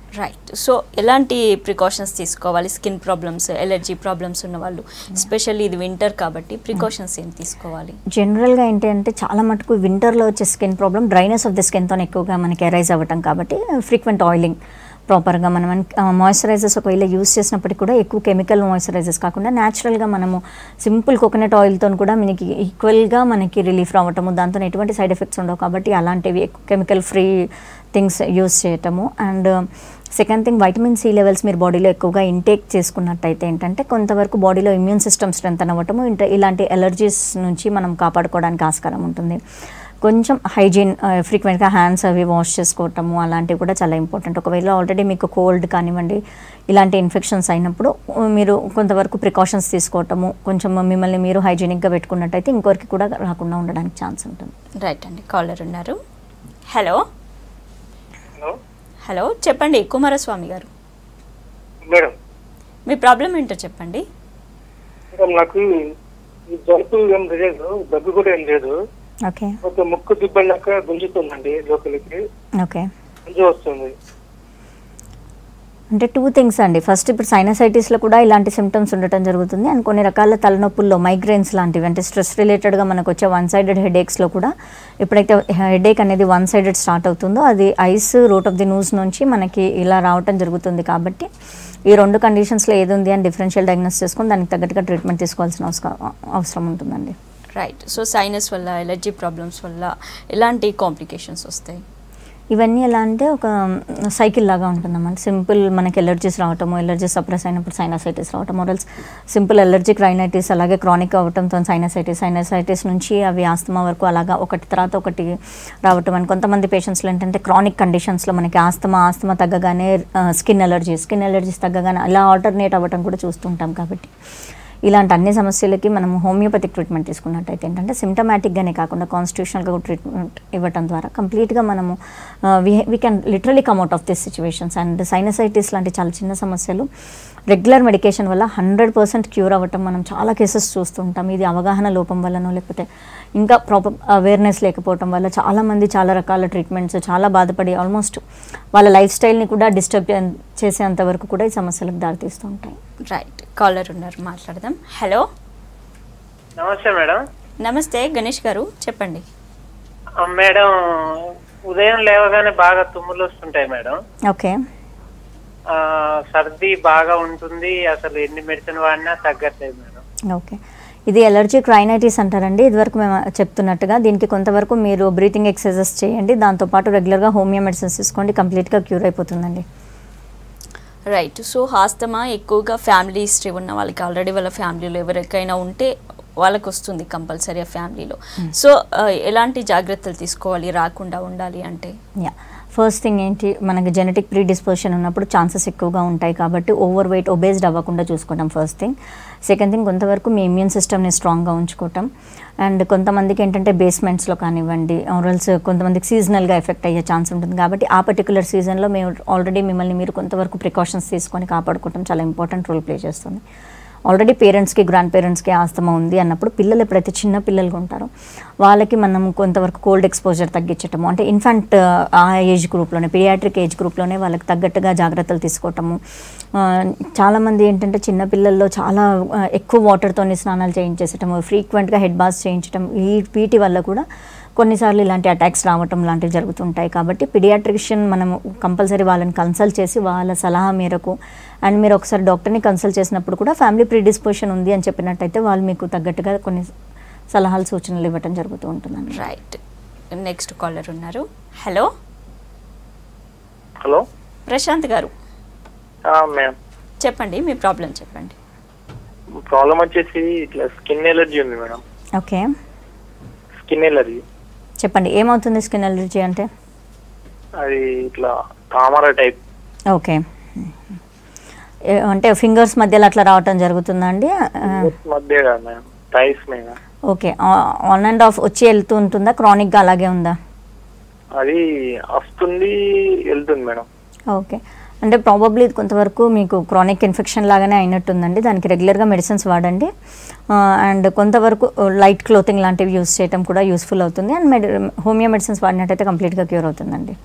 రైట్ సో ఎలాంటి ప్రికాషన్స్ తీసుకోవాలి స్కిన్ ప్రాబ్లమ్స్ ఎలర్జీ ప్రాబ్లమ్స్ ఉన్న వాళ్ళు ఎస్పెషల్లీ ఇది వింటర్ కాబట్టి ప్రికాషన్స్ ఏం తీసుకోవాలి జనరల్గా ఏంటి అంటే చాలా మటుకు వింటర్లో వచ్చే skin problem dryness of the స్కిన్తో ఎక్కువగా మనకి అరైజ్ అవ్వటం కాబట్టి ఫ్రీక్వెంట్ ఆయిలింగ్ ప్రాపర్గా మనం మాయిశ్చరైజర్స్ ఒకవేళ యూస్ చేసినప్పటికీ కూడా ఎక్కువ కెమికల్ మాయిశ్చరైజర్స్ కాకుండా న్యాచురల్గా మనము సింపుల్ కోకోనట్ ఆయిల్తో కూడా మనకి ఈక్వల్గా మనకి రిలీఫ్ రావటము దాంతో ఎటువంటి సైడ్ ఎఫెక్ట్స్ ఉండవు కాబట్టి అలాంటివి కెమికల్ ఫ్రీ థింగ్స్ యూస్ చేయటము and second thing vitamin C levels మీరు బాడీలో ఎక్కువగా ఇంటేక్ చేసుకున్నట్టయితే ఏంటంటే కొంతవరకు బాడీలో ఇమ్యూన్ సిస్టమ్ స్ట్రెంత్ అవ్వటము ఇంట ఇలాంటి ఎలర్జీస్ నుంచి మనం కాపాడుకోవడానికి ఆస్కారం ఉంటుంది కొంచెం హైజీన్ ఫ్రీక్వెంట్గా హ్యాండ్స్ అవి వాష్ చేసుకోవటము అలాంటివి కూడా చాలా ఇంపార్టెంట్ ఒకవేళ ఆల్రెడీ మీకు కోల్డ్ కానివ్వండి ఇలాంటి ఇన్ఫెక్షన్స్ అయినప్పుడు ఆ, మీరు కొంతవరకు ప్రికాషన్స్ తీసుకోవటము కొంచెం మిమ్మల్ని మీరు హైజీనిక్గా పెట్టుకున్నట్టయితే ఇంకొకరికి కూడా రాకుండా ఉండడానికి ఛాన్స్ ఉంటుంది రైట్ అండి కాలర్ ఉన్నారు హలో హలో హలో చెప్పండి కుమారస్వామి గారు మేడం మీ ప్రాబ్లం ఏంటో చెప్పండి మేడం నాకు ఈ జలుబు ఏం లేదు దగ్గు కూడా ఏం లేదు ఓకే ఒక ముక్కు దిబ్బలాక గుంజుతుందండి లోపలికి ఓకే గుంజు వస్తుంది అంటే టూ థింగ్స్ అండి ఫస్ట్ ఇప్పుడు సైనసైటిస్లో కూడా ఇలాంటి సిమ్టమ్స్ ఉండటం జరుగుతుంది అండ్ కొన్ని రకాల తలనొప్పుల్లో మైగ్రేన్స్ లాంటివి అంటే స్ట్రెస్ రిలేటెడ్గా మనకు వచ్చే వన్ సైడెడ్ హెడేక్స్లో కూడా ఎప్పుడైతే హెడేక్ అనేది వన్ సైడెడ్ స్టార్ట్ అవుతుందో అది is root of the nose నుంచి మనకి ఇలా రావటం జరుగుతుంది కాబట్టి ఈ రెండు కండిషన్స్లో ఏది ఉంది అని డిఫరెన్షియల్ డయాగ్నోస్ చేసుకొని దానికి తగ్గట్టుగా ట్రీట్మెంట్ తీసుకోవాల్సిన అవసరం అవసరం ఉంటుందండి రైట్ సో సైనస్ వల్ల ఎలర్జీ ప్రాబ్లమ్స్ వల్ల ఎలాంటి కాంప్లికేషన్స్ వస్తాయి ఇవన్నీ ఎలా అంటే ఒక సైకిల్ లాగా ఉంటుందన్నమాట సింపుల్ మనకి ఎలర్జీస్ రావటము ఎలర్జీ సప్రెస్ అయినప్పుడు సైనసైటిస్ రావటం ఆర్ఎల్స్ సింపుల్ ఎలర్జిక్ రైనైటిస్ అలాగే క్రానిక్ అవ్వటంతో సైనసైటిస్ సైనసైటిస్ నుంచి అవి ఆస్తమా వరకు అలాగా ఒకటి తర్వాత ఒకటి రావటం అని కొంతమంది పేషెంట్స్లో ఏంటంటే క్రానిక్ కండిషన్స్లో మనకి ఆస్తమా ఆస్తమా తగ్గగానే స్కిన్ ఎలర్జీ స్కిన్ ఎలర్జీస్ తగ్గగానే అలా ఆల్టర్నేట్ అవ్వటం కూడా చూస్తుంటాం కాబట్టి ఇలాంటి అన్ని సమస్యలకి మనం హోమియోపతిక్ ట్రీట్మెంట్ తీసుకున్నట్టయితే ఏంటంటే సిమ్టమాటిక్గానే కాకుండా కాన్స్టిట్యూషనల్గా ట్రీట్మెంట్ ఇవ్వటం ద్వారా కంప్లీట్గా మనము we can literally come out of this situations and sinusitis లాంటి చాలా చిన్న సమస్యలు రెగ్యులర్ మెడికేషన్ వల్ల హండ్రెడ్ పర్సెంట్ క్యూర్ అవ్వటం మనం చాలా కేసెస్ చూస్తుంటాం ఇది అవగాహన లోపం వల్లనో లేకపోతే ఇంకా ప్రాపర్ అవేర్నెస్ లేకపోవటం వల్ల చాలామంది చాలా రకాల ట్రీట్మెంట్స్ చాలా బాధపడి ఆల్మోస్ట్ వాళ్ళ లైఫ్ స్టైల్ని కూడా డిస్టర్బ్ చేసేంత వరకు కూడా ఈ సమస్యలకు దారితీస్తూ ఉంటాయి రైట్ కాలర్ ఉన్నారు మాట్లాడదాం హలో నమస్తే మేడం నమస్తే గణేష్ గారు చెప్పండి ఆ, మేడం ఉదయం లేవగానే బాగా తుమ్ములు వస్తుంటాయి మేడం ఓకే ఆ, సర్ది బాగా ఉంటుంది అసలు ఎన్ని మెడిసిన్ వాడినా తగ్గట్లేదు మేడం ఓకే ఇది ఎలర్జిక్ రైనైటిస్ అంటారండి ఇదివరకు మేము చెప్తున్నట్టుగా దీనికి కొంతవరకు మీరు బ్రీతింగ్ ఎక్సర్సైజెస్ చేయండి దాంతోపాటు రెగ్యులర్గా హోమియో మెడిసిన్స్ తీసుకోండి కంప్లీట్గా క్యూర్ అయిపోతుందండి రైట్ సో హాస్తమా ఎక్కువగా ఫ్యామిలీ హిస్టరీ ఉన్న వాళ్ళకి ఆల్రెడీ వాళ్ళ ఫ్యామిలీలో ఎవరికైనా ఉంటే వాళ్ళకి వస్తుంది కంపల్సరీ ఆ ఫ్యామిలీలో సో ఆ, ఎలాంటి జాగ్రత్తలు తీసుకోవాలి రాకుండా ఉండాలి అంటే యా ఫస్ట్ థింగ్ ఏంటి మనకి జెనెటిక్ ప్రీ డిస్పోజిషన్ ఉన్నప్పుడు ఛాన్సెస్ ఎక్కువగా ఉంటాయి కాబట్టి ఓవర్ వెయిట్ ఒబేస్డ్ అవ్వకుండా చూసుకోవడం ఫస్ట్ థింగ్ సెకండ్ థింగ్ కొంతవరకు మీ ఇమ్యూన్ సిస్టమ్ని స్ట్రాంగ్గా ఉంచుకోవటం అండ్ కొంతమందికి ఏంటంటే బేస్మెంట్స్లో కానివ్వండి ఆరల్స్ కొంతమందికి సీజనల్గా ఎఫెక్ట్ అయ్యే ఛాన్స్ ఉంటుంది కాబట్టి ఆ పర్టికులర్ సీజన్లో మేము ఆల్రెడీ మిమ్మల్ని మీరు కొంతవరకు ప్రికాషన్స్ తీసుకొని కాపాడుకోవటం చాలా ఇంపార్టెంట్ రోల్ ప్లే చేస్తుంది ఆల్రెడీ పేరెంట్స్కి గ్రాండ్ పేరెంట్స్కి ఆస్తమా ఉంది అన్నప్పుడు పిల్లలు ఎప్పుడైతే చిన్న పిల్లలుగా ఉంటారో వాళ్ళకి మనం కొంతవరకు కోల్డ్ ఎక్స్పోజర్ తగ్గించటము అంటే ఇన్ఫాంట్ ఆ ఏజ్ గ్రూప్లోనే పీడియాట్రిక్ ఏజ్ గ్రూప్లోనే వాళ్ళకి తగ్గట్టుగా జాగ్రత్తలు తీసుకోవటము ఆ, చాలామంది ఏంటంటే చిన్న పిల్లల్లో చాలా ఆ, ఎక్కువ వాటర్తోని స్నానాలు చేయించేసటము ఫ్రీక్వెంట్గా హెడ్ బాస్ చేయించడం ఈ వీటి వల్ల కూడా కొన్నిసార్లు ఇలాంటి అటాక్స్ రావటం లాంటివి జరుగుతుంటాయి కాబట్టి పిడియాట్రిషియన్ మనం కంపల్సరీ వాళ్ళని కన్సల్ట్ చేసి వాళ్ళ సలహా మేరకు అండ్ మీరు ఒకసారి డాక్టర్ని కన్సల్ట్ చేసినప్పుడు కూడా ఫ్యామిలీ ప్రీడిస్పోజిషన్ ఉంది అని చెప్పినట్టయితే వాళ్ళు మీకు తగ్గట్టుగా కొన్ని సలహాలు సూచనలు ఇవ్వటం జరుగుతూ ఉంటుందండి రైట్ నెక్స్ట్ కాలర్ ఉన్నారు హలో హలో ప్రశాంత్ గారు మేడం చెప్పండి మీ ప్రాబ్లం చెప్పండి ప్రాబ్లం వచ్చేసి ఇట్లా స్కిన్ ఎలర్జీ ఉంది మేడం ఓకే స్కిన్ ఎలర్జీ చెప్పండి ఏమవుతుంది స్కిన్ ఎలర్జీ అంటే అది ఇట్లా తామర టైప్ ఓకే ఏ- అంటే ఫింగర్స్ మధ్యలో అట్లా రావటం జరుగుతుందా అండి ఆ, మధ్య కదా మేడం థైస్ మీద ఓకే ఆన్ అండ్ ఆఫ్ వచ్చి వెళ్తూ ఉంటుందా క్రానిక్గా అలాగే ఉందా అది వస్తుంది వెళ్తుంది మేడం ఓకే అంటే ప్రాబబ్లీ కొంతవరకు మీకు క్రానిక్ ఇన్ఫెక్షన్ లాగానే అయినట్టుందండి దానికి రెగ్యులర్గా మెడిసిన్స్ వాడండి అండ్ కొంతవరకు లైట్ క్లోతింగ్ లాంటివి యూస్ చేయడం కూడా యూస్ఫుల్ అవుతుంది అండ్ మెడి హోమియో మెడిసిన్స్ వాడినట్టయితే కంప్లీట్గా క్యూర్ అవుతుందండి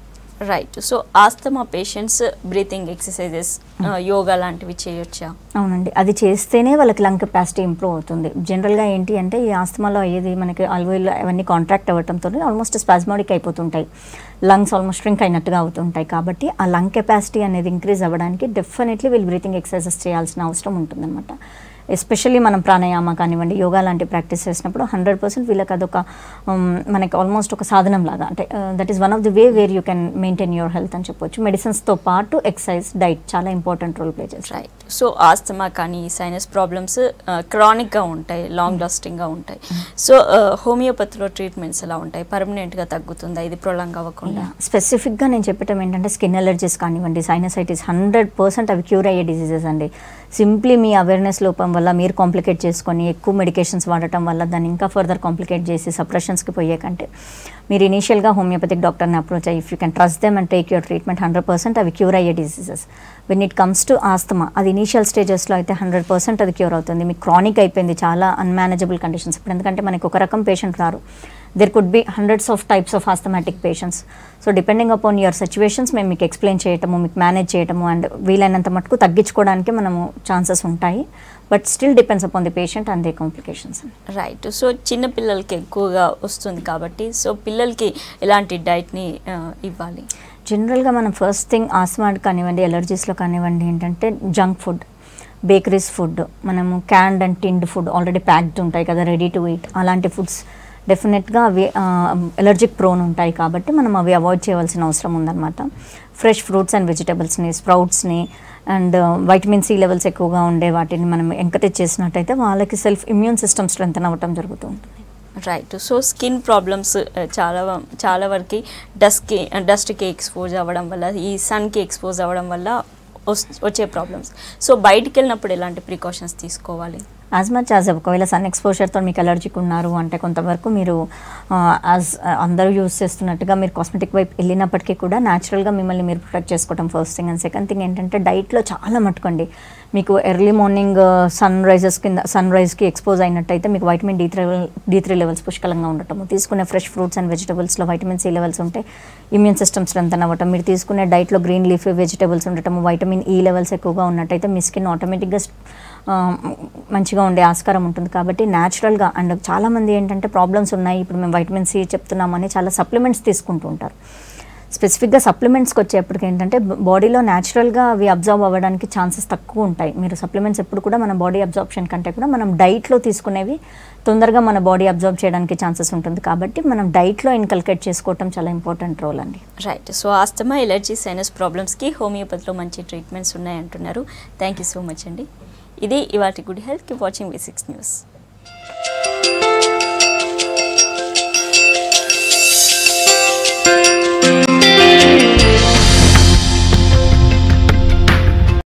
right so asthma patients breathing exercises yoga లాంటివి చేయొచ్చా అవునండి అది చేస్తేనే వాళ్ళకి లంగ్ కెపాసిటీ ఇంప్రూవ్ అవుతుంది జనరల్గా ఏంటి అంటే ఈ ఆస్తమాలో అయ్యేది మనకి అల్వోయిల్ అవన్నీ కాంట్రాక్ట్ అవ్వడంతో ఆల్మోస్ట్ స్పాస్మాడిక్ అయిపోతుంటాయి లంగ్స్ ఆల్మోస్ట్ స్ట్రింక్ అయినట్టుగా అవుతుంటాయి కాబట్టి ఆ లంగ్ కెపాసిటీ అనేది ఇంక్రీజ్ అవ్వడానికి డెఫినెట్లీ వీళ్ళు బ్రీతింగ్ ఎక్సర్సైజెస్ చేయాల్సిన అవసరం ఉంటుందన్నమాట ఎస్పెషల్లీ మనం ప్రాణాయామ కానివ్వండి యోగా లాంటి ప్రాక్టీస్ చేసినప్పుడు హండ్రెడ్ పర్సెంట్ వీళ్ళకి అదొక um, మనకి ఆల్మోస్ట్ ఒక సాధనం లాగా అంటే that is one of the way where you can maintain your health అని చెప్పొచ్చు మెడిసిన్స్తో పాటు ఎక్సర్సైజ్ డైట్ చాలా ఇంపార్టెంట్ రోల్ ప్లే చేస్తాయి రైట్ సో ఆస్తమా కానీ సైనస్ ప్రాబ్లమ్స్ క్రానిక్గా ఉంటాయి లాంగ్ లాస్టింగ్గా ఉంటాయి సో హోమియోపతిలో ట్రీట్మెంట్స్ ఎలా ఉంటాయి పర్మనెంట్గా తగ్గుతుందా ఇది ప్రొలాంగ్ అవ్వకుండా స్పెసిఫిక్గా నేను చెప్పటం ఏంటంటే స్కిన్ అలర్జీస్ కానివ్వండి సైనసైటిస్ హండ్రెడ్ పర్సెంట్ అవి క్యూర్ అయ్యే డిసీజెస్ అండి సింప్లీ మీ అవేర్నెస్ లోపం వల్ల మీరు కాంప్లికేట్ చేసుకొని ఎక్కువ మెడికేషన్స్ వాడటం వల్ల దాన్ని ఇంకా ఫర్దర్ కాంప్లికేట్ చేసి సప్రెషన్స్కి పోయే కంటే మీరు ఇనీషియల్గా హోమియోపతిక్ డాక్టర్ని అప్రోచ్ అయ్యి if you can trust them and take your treatment hundred percent అవి క్యూర్ అయ్యే diseases when it comes to asthma అది ఇనీషియల్ స్టేజెస్లో అయితే హండ్రెడ్ పర్సెంట్ అది క్యూర్ అవుతుంది మీకు క్రానిక్ అయిపోయింది చాలా అన్మేనేజబుల్ కండిషన్స్ ఇప్పుడు ఎందుకంటే మనకి ఒక రకం పేషెంట్ రారు there could be hundreds of types of asthmatic patients so depending upon your situations మేము మీకు ఎక్స్ప్లెయిన్ చేయటము మీకు మేనేజ్ చేయటము అండ్ వీలైనంత మటుకు తగ్గించుకోవడానికి మనము ఛాన్సెస్ ఉంటాయి but still depends upon the patient and the complications right so చిన్న పిల్లలకి ఎక్కువగా వస్తుంది కాబట్టి సో పిల్లలకి ఎలాంటి డైట్ని ఇవ్వాలి జనరల్గా మనం ఫస్ట్ థింగ్ ఆస్మాట్ కానివ్వండి ఎలర్జీస్లో కానివ్వండి ఏంటంటే జంక్ ఫుడ్ బేకరీస్ ఫుడ్ మనము canned and tinned food already packed ఉంటాయి కదా రెడీ టు ఈట్ అలాంటి ఫుడ్స్ డెఫినెట్గా అవి ఎలర్జిక్ ప్రోన్ ఉంటాయి కాబట్టి మనం అవి అవాయిడ్ చేయవలసిన అవసరం ఉందన్నమాట ఫ్రెష్ ఫ్రూట్స్ అండ్ వెజిటబుల్స్ని స్ప్రౌట్స్ని అండ్ వైటమిన్ సి లెవెల్స్ ఎక్కువగా ఉండే వాటిని మనం ఎంకరేజ్ చేసినట్టయితే వాళ్ళకి సెల్ఫ్ ఇమ్యూన్ సిస్టమ్ స్ట్రెంగ్ అవ్వటం జరుగుతూ ఉంటుంది రైట్ సో స్కిన్ ప్రాబ్లమ్స్ చాలా వ- చాలా వరకు డస్ట్కి డస్ట్కి ఎక్స్పోజ్ అవ్వడం వల్ల ఈ సన్కి ఎక్స్పోజ్ అవ్వడం వల్ల వస్- వచ్చే ప్రాబ్లమ్స్ సో బయటికి వెళ్ళినప్పుడు ఎలాంటి ప్రికాషన్స్ తీసుకోవాలి యాజ్ మచ్ యాజ్ ఒకవేళ సన్ ఎక్స్పోజర్తో మీకు అలర్జిక్ ఉన్నారు అంటే కొంతవరకు మీరు యాజ్ అందరూ యూస్ చేస్తున్నట్టుగా మీరు కాస్మెటిక్ వైపు వెళ్ళినప్పటికీ కూడా న్యాచురల్గా మిమ్మల్ని మీరు ప్రొటెక్ట్ చేసుకోవడం first thing and second thing ఏంటంటే డైట్లో చాలా మట్టుకోండి మీకు ఎర్లీ మార్నింగ్ సన్ రైజెస్ కింద సన్ రైజ్కి ఎక్స్పోజ్ అయినట్టయితే మీకు vitamin D three D three levels పుష్కలంగా ఉండటము తీసుకునే ఫ్రెష్ ఫ్రూట్స్ అండ్ వెజిటబుల్స్లో వైటమిన్ సి లెవెల్స్ ఉంటే ఇమ్యూన్ సిస్టమ్ స్ట్రెంత్ అవ్వటం మీరు తీసుకునే డైట్లో గ్రీన్ లీఫ్ వెజిటబుల్స్ ఉండటము వైటమిన్ ఈ లెవెల్స్ ఎక్కువగా ఉన్నట్టయితే మీ స్కిన్ ఆటోమేటిక్గా ఆ, మంచిగా ఉండే ఆస్కారం ఉంటుంది కాబట్టి న్యాచురల్గా అండ్ చాలామంది ఏంటంటే ప్రాబ్లమ్స్ ఉన్నాయి ఇప్పుడు మేము వైటమిన్ సి చెప్తున్నామని చాలా సప్లిమెంట్స్ తీసుకుంటూ ఉంటారు స్పెసిఫిక్గా సప్లిమెంట్స్కి వచ్చేప్పటికి ఏంటంటే బాడీలో న్యాచురల్గా అవి అబ్జర్వ్ అవ్వడానికి ఛాన్సెస్ తక్కువ ఉంటాయి మీరు సప్లిమెంట్స్ ఎప్పుడు కూడా మన బాడీ అబ్జార్ప్షన్ కంటే కూడా మనం డైట్లో తీసుకునేవి తొందరగా మన బాడీ అబ్జర్వ్ చేయడానికి ఛాన్సెస్ ఉంటుంది కాబట్టి మనం డైట్లో ఇన్కల్కేట్ చేసుకోవటం చాలా ఇంపార్టెంట్ రోల్ అండి right so asthma allergy sinus ప్రాబ్లమ్స్కి హోమియోపతిలో మంచి ట్రీట్మెంట్స్ ఉన్నాయంటున్నారు థ్యాంక్ యూ సో మచ్ అండి ఇది ఇవాటి గుడ్ హెల్త్ కి వాచింగ్ వి సిక్స్ న్యూస్